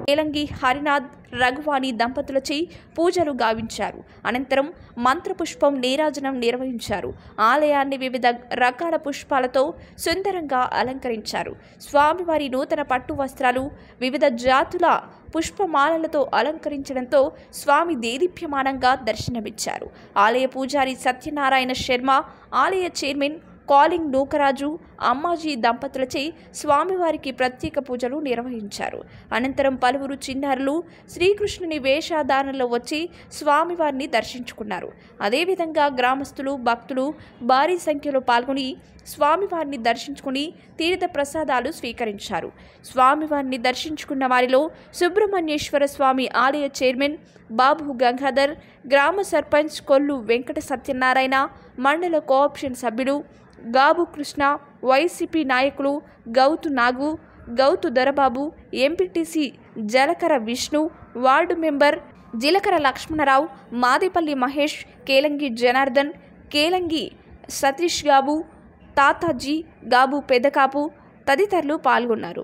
కేలంగి హరినాథ్ రఘువాణి దంపతులచే పూజలు గావించారు అనంతరం మంత్రపుష్పం నీరాజనం నిర్వహించారు ఆలయాన్ని వివిధ రకాల పుష్పాలతో సుందరంగా అలంకరించారు స్వామివారి నూతన పట్టు వస్త్రాలు వివిధ జాతుల పుష్పమాలలతో అలంకరించడంతో స్వామి దేదీప్యమానంగా దర్శనమిచ్చారు ఆలయ పూజారి సత్యనారాయణ శర్మ ఆలయ చైర్మన్ కాలింగ్ నూకరాజు అమ్మాజీ దంపతులచే స్వామివారికి ప్రత్యేక పూజలు నిర్వహించారు అనంతరం పలువురు చిన్నారులు శ్రీకృష్ణుని వేషధారణలో వచ్చి స్వామివారిని దర్శించుకున్నారు అదేవిధంగా గ్రామస్తులు భక్తులు భారీ సంఖ్యలో పాల్గొని స్వామివారిని దర్శించుకుని తీర్థ ప్రసాదాలు స్వీకరించారు స్వామివారిని దర్శించుకున్న వారిలో సుబ్రహ్మణ్యేశ్వర స్వామి ఆలయ చైర్మన్ బాబు గంగాధర్ గ్రామ సర్పంచ్ కొల్లు వెంకట సత్యనారాయణ మండల కోఆప్షన్ సభ్యులు గాబు కృష్ణ వైసీపీ నాయకులు Gouthu Nagu Gouthu Dorababu MPTC Jalakara Vishnu ward member Jilakara Lakshmanarao Madepalli Mahesh కేలంగి Janardhan కేలంగి Satish గాబు తాతాజీ గాబు పెదకాపు తదితరులు పాల్గొన్నారు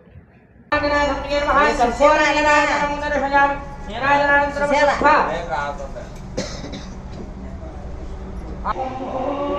సేవ